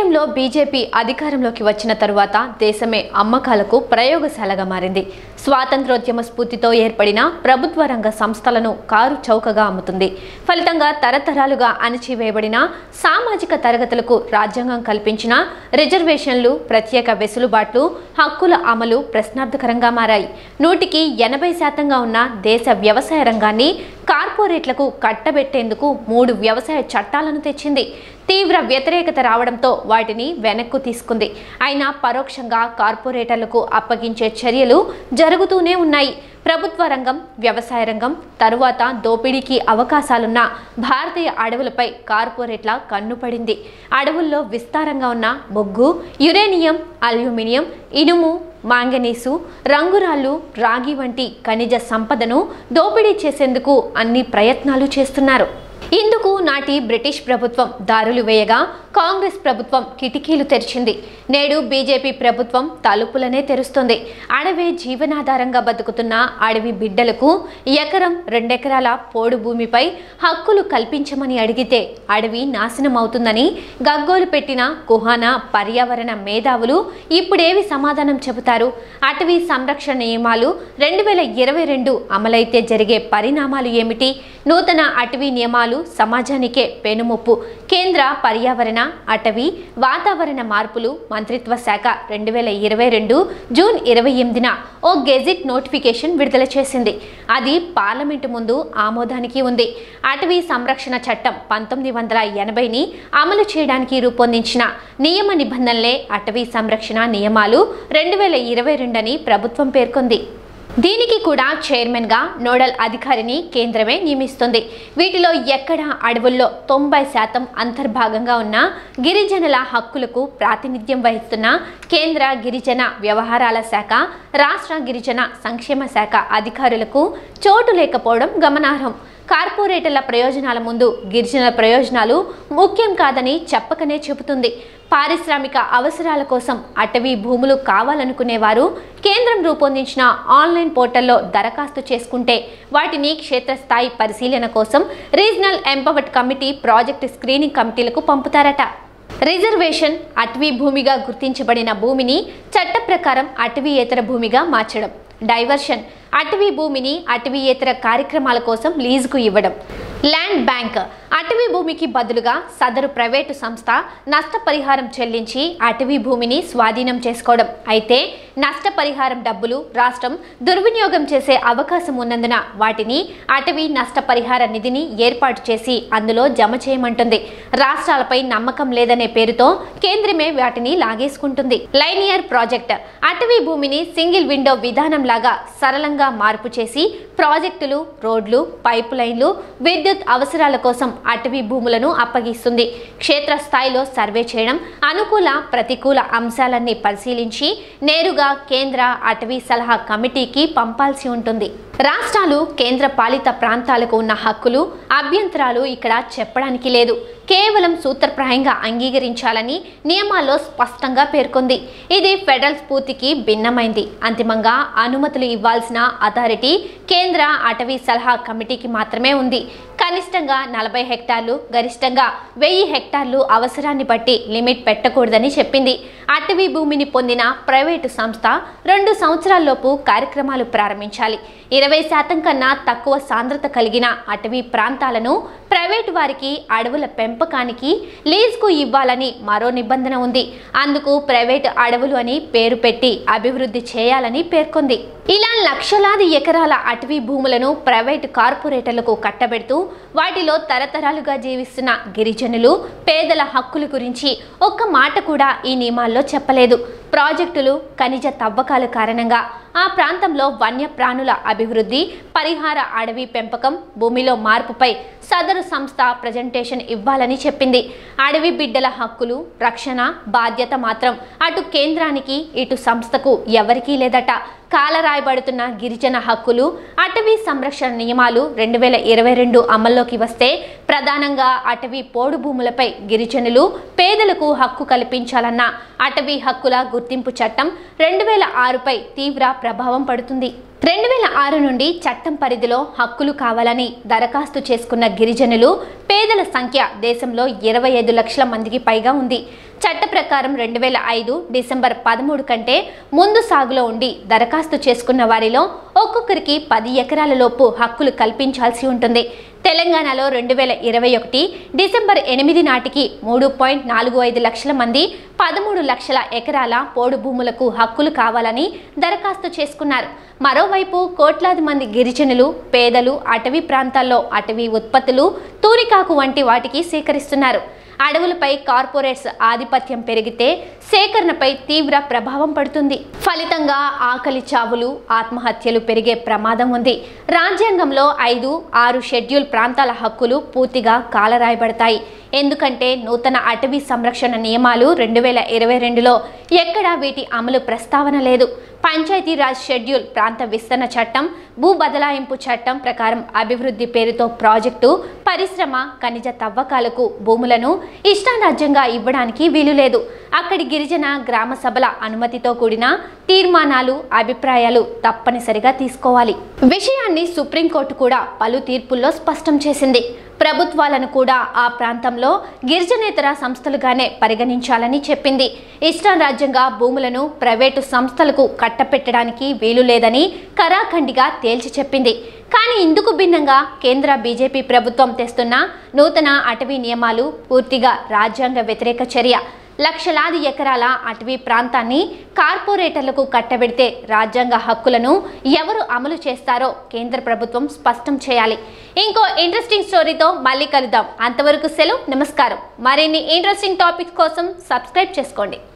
దేశంలో బీజేపీ అధికారంలోకి వచ్చిన తరువాత దేశమే అమ్మకాలకు ప్రయోగశాలగా మారింది స్వాతంత్రోద్యమ స్ఫూర్తితో ఏర్పడిన ప్రభుత్వ రంగ సంస్థలను కారు చౌకగా అమ్ముతుంది ఫలితంగా తరతరాలుగా అణచివేయబడిన సామాజిక తరగతులకు రాజ్యాంగం కల్పించిన రిజర్వేషన్లు ప్రత్యేక వెసులుబాట్లు హక్కుల అమలు ప్రశ్నార్థకరంగా మారాయి నూటికి ఎనభై శాతంగా ఉన్న దేశ వ్యవసాయ రంగాన్ని కార్పొరేట్లకు కట్టబెట్టేందుకు మూడు వ్యవసాయ చట్టాలను తెచ్చింది తీవ్ర వ్యతిరేకత రావడంతో వాటిని వెనక్కు తీసుకుంది అయినా పరోక్షంగా కార్పొరేటర్లకు అప్పగించే చర్యలు జరుగుతూనే ఉన్నాయి ప్రభుత్వ రంగం వ్యవసాయ రంగం తరువాత దోపిడీకి అవకాశాలున్న భారతీయ అడవులపై కార్పొరేట్ల కన్నుపడింది అడవుల్లో విస్తారంగా ఉన్న బొగ్గు యురేనియం అల్యూమినియం ఇనుము మాంగనీసు రంగురాళ్ళు రాగి వంటి ఖనిజ సంపదను దోపిడీ చేసేందుకు అన్ని ప్రయత్నాలు చేస్తున్నారు ఇందుకు నాటి బ్రిటిష్ ప్రభుత్వం దారులు వేయగా కాంగ్రెస్ ప్రభుత్వం కిటికీలు తెరిచింది నేడు బీజేపీ ప్రభుత్వం తలుపులనే తెరుస్తుంది అడవే జీవనాధారంగా బతుకుతున్న అడవి బిడ్డలకు ఎకరం రెండెకరాల పోడు భూమిపై హక్కులు కల్పించమని అడిగితే అడవి నాశనం అవుతుందని గగ్గోలు పెట్టిన కుహానా పర్యావరణ మేధావులు ఇప్పుడేవి సమాధానం చెబుతారు అటవీ సంరక్షణ నియమాలు రెండు వేల ఇరవై రెండు అమలైతే జరిగే పరిణామాలు ఏమిటి నూతన అటవీ నియమాలు సమాజానికే పెనుముప్పు కేంద్ర పర్యావరణ అటవీ వాతావరణ మార్పులు మంత్రిత్వ శాఖ రెండు వేల ఇరవై రెండు జూన్ ఇరవై ఎనిమిదిన ఓ గెజిట్ నోటిఫికేషన్ విడుదల చేసింది అది పార్లమెంటు ముందు ఆమోదానికి ఉంది అటవీ సంరక్షణ చట్టం పంతొమ్మిది వందల ఎనభైని అమలు చేయడానికి రూపొందించిన నియమ నిబంధనలే అటవీ సంరక్షణ నియమాలు రెండు వేల ఇరవై రెండని ప్రభుత్వం పేర్కొంది దీనికి కూడా చైర్మన్గా నోడల్ అధికారిని కేంద్రమే నియమిస్తుంది వీటిలో ఎక్కడ అడవుల్లో తొంభై శాతం అంతర్భాగంగా ఉన్న గిరిజనుల హక్కులకు ప్రాతినిధ్యం వహిస్తున్న కేంద్ర గిరిజన వ్యవహారాల శాఖ రాష్ట్ర గిరిజన సంక్షేమ శాఖ అధికారులకు చోటు లేకపోవడం గమనార్హం కార్పొరేటర్ల ప్రయోజనాల ముందు గిరిజనుల ప్రయోజనాలు ముఖ్యం కాదని చెప్పకనే చెబుతుంది పారిశ్రామిక అవసరాల కోసం అటవీ భూములు కావాలనుకునేవారు కేంద్రం రూపొందించిన ఆన్లైన్ పోర్టల్లో దరఖాస్తు చేసుకుంటే వాటిని క్షేత్రస్థాయి పరిశీలన కోసం regional empowered committee project screening కమిటీలకు పంపుతారట రిజర్వేషన్ అటవీ భూమిగా గుర్తించబడిన భూమిని చట్ట ప్రకారం అటవీయేతర భూమిగా మార్చడం డైవర్షన్ అటవీ భూమిని అటవీయేతర కార్యక్రమాల కోసం లీజుకు ఇవ్వడం ల్యాండ్ బ్యాంక్ అటవీ భూమికి బదులుగా సదరు ప్రైవేటు సంస్థ నష్టపరిహారం చెల్లించి అటవీ భూమిని స్వాధీనం చేసుకోవడం అయితే నష్టపరిహారం డబ్బులు రాష్ట్రం దుర్వినియోగం చేసే అవకాశం ఉన్నందున వాటిని అటవీ నష్టపరిహార నిధిని ఏర్పాటు చేసి అందులో జమ చేయమంటుంది రాష్ట్రాలపై నమ్మకం లేదనే పేరుతో కేంద్రమే వాటిని లాగేసుకుంటుంది లైనియర్ ప్రాజెక్ట్ అటవీ భూమిని సింగిల్ విండో విధానం లాగా సరళంగా మార్పు చేసి ప్రాజెక్టులు రోడ్లు పైప్ లైన్లు విద్యుత్ అవసరాల కోసం అటవీ భూములను అప్పగిస్తుంది క్షేత్రస్థాయిలో సర్వే చేయడం అనుకూల ప్రతికూల అంశాలన్నీ పరిశీలించి నేరుగా కేంద్ర అటవీ సలహా కమిటీకి పంపాల్సి ఉంటుంది రాష్ట్రాలు కేంద్ర పాలిత ప్రాంతాలకు ఉన్న హక్కులు అభ్యంతరాలు ఇక్కడ చెప్పడానికి లేదు కేవలం సూత్రప్రాయంగా అంగీకరించాలని నియమాల్లో స్పష్టంగా పేర్కొంది ఇది ఫెడరల్ స్ఫూర్తికి భిన్నమైంది అంతిమంగా అనుమతులు ఇవ్వాల్సిన అథారిటీ కేంద్ర అటవీ సలహా కమిటీకి మాత్రమే ఉంది కనిష్టంగా నలభై హెక్టార్లు గరిష్టంగా వెయ్యి హెక్టార్లు అవసరాన్ని బట్టి లిమిట్ పెట్టకూడదని చెప్పింది అటవీ భూమిని పొందిన ప్రైవేటు సంస్థ రెండు సంవత్సరాల్లోపు కార్యక్రమాలు ప్రారంభించాలి ఇరవై శాతం కన్నా తక్కువ సాంద్రత కలిగిన అటవీ ప్రాంతాలను ప్రైవేటు వారికి అడవుల పెంపకానికి లీజుకు ఇవ్వాలని మరో నిబంధన ఉంది అందుకు ప్రైవేటు అడవులు అని పేరు పెట్టి అభివృద్ధి చేయాలని పేర్కొంది ఇలా లక్షలాది ఎకరాల అటవీ భూములను ప్రైవేటు కార్పొరేటర్లకు కట్టబెడుతూ వాటిలో తరతరాలుగా జీవిస్తున్న గిరిజనులు పేదల హక్కుల గురించి ఒక్క మాట కూడా ఈ నియమాల్లో చెప్పలేదు ప్రాజెక్టులు ఖనిజ తవ్వకాల కారణంగా ఆ ప్రాంతంలో వన్యప్రాణుల అభివృద్ధి పరిహార అడవి పెంపకం భూమిలో మార్పుపై సదరు సంస్థ ప్రజెంటేషన్ ఇవ్వాలని చెప్పింది అడవి బిడ్డల హక్కులు రక్షణ బాధ్యత మాత్రం అటు కేంద్రానికి ఇటు సంస్థకు ఎవరికీ లేదట కాలరాయబడుతున్న గిరిజన హక్కులు అటవీ సంరక్షణ నియమాలు రెండు వేల ఇరవై రెండు అమల్లోకి వస్తే ప్రధానంగా అటవీ పోడు భూములపై గిరిజనులు పేదలకు హక్కు కల్పించాలన్న అటవీ హక్కుల గుర్తింపు చట్టం రెండు వేల ఆరుపై తీవ్ర ప్రభావం పడుతుంది రెండు వేల ఆరు నుండి చట్టం పరిధిలో హక్కులు కావాలని దరఖాస్తు చేసుకున్న గిరిజనులు పేదల సంఖ్య దేశంలో ఇరవై ఐదు లక్షల మందికి పైగా ఉంది చట్ట ప్రకారం రెండు వేల ఐదు డిసెంబర్ పదమూడు కంటే ముందు సాగులో ఉండి దరఖాస్తు చేసుకున్న వారిలో ఒక్కొక్కరికి పది ఎకరాల లోపు హక్కులు కల్పించాల్సి ఉంటుంది తెలంగాణలో రెండు వేల ఇరవై ఒకటి డిసెంబర్ ఎనిమిది నాటికి మూడు పాయింట్ నాలుగు ఐదు లక్షల మంది పదమూడు లక్షల ఎకరాల పోడు భూములకు హక్కులు కావాలని దరఖాస్తు చేసుకున్నారు మరోవైపు కోట్లాది మంది గిరిజనులు పేదలు అటవీ ప్రాంతాల్లో అటవీ ఉత్పత్తులు తూరికాకు వంటి వాటికి సేకరిస్తున్నారు అడవులపై కార్పొరేట్స్ ఆధిపత్యం పెరిగితే సేకరణపై తీవ్ర ప్రభావం పడుతుంది ఫలితంగా ఆకలి చావులు ఆత్మహత్యలు పెరిగే ప్రమాదం ఉంది రాజ్యాంగంలో ఐదు ఆరు షెడ్యూల్ ప్రాంతాల హక్కులు పూర్తిగా కాలరాయబడతాయి ఎందుకంటే నూతన అటవీ సంరక్షణ నియమాలు రెండు వేల ఇరవై రెండులో ఎక్కడా వీటి అమలు ప్రస్తావన లేదు పంచాయతీరాజ్ షెడ్యూల్ ప్రాంత విస్తరణ చట్టం భూ బదలాయింపు చట్టం ప్రకారం అభివృద్ధి పేరుతో ప్రాజెక్టు పరిశ్రమ ఖనిజ తవ్వకాలకు భూములను ఇష్టారాజ్యంగా ఇవ్వడానికి వీలు లేదు అక్కడి గిరిజన గ్రామ సభల అనుమతితో కూడిన తీర్మానాలు అభిప్రాయాలు తప్పనిసరిగా తీసుకోవాలి విషయాన్ని సుప్రీంకోర్టు కూడా పలు తీర్పుల్లో స్పష్టం చేసింది ప్రభుత్వాలను కూడా ఆ ప్రాంతంలో గిరిజనేతర సంస్థలుగానే పరిగణించాలని చెప్పింది ఇష్టారాజ్యంగా భూములను ప్రైవేటు సంస్థలకు కట్టపెట్టడానికి వీలు లేదని కరాఖండిగా తేల్చి చెప్పింది కానీ ఇందుకు భిన్నంగా కేంద్ర బీజేపీ ప్రభుత్వం తెస్తున్న నూతన అటవీ నియమాలు పూర్తిగా రాజ్యాంగ వ్యతిరేక చర్య లక్షలాది ఎకరాల అటవీ ప్రాంతాన్ని కార్పొరేటర్లకు కట్టబెడితే రాజ్యాంగ హక్కులను ఎవరు అమలు చేస్తారో కేంద్ర ప్రభుత్వం స్పష్టం చేయాలి ఇంకో ఇంట్రెస్టింగ్ స్టోరీతో మళ్ళీ కలుద్దాం అంతవరకు సెలవు నమస్కారం మరిన్ని ఇంట్రెస్టింగ్ టాపిక్స్ కోసం సబ్స్క్రైబ్ చేసుకోండి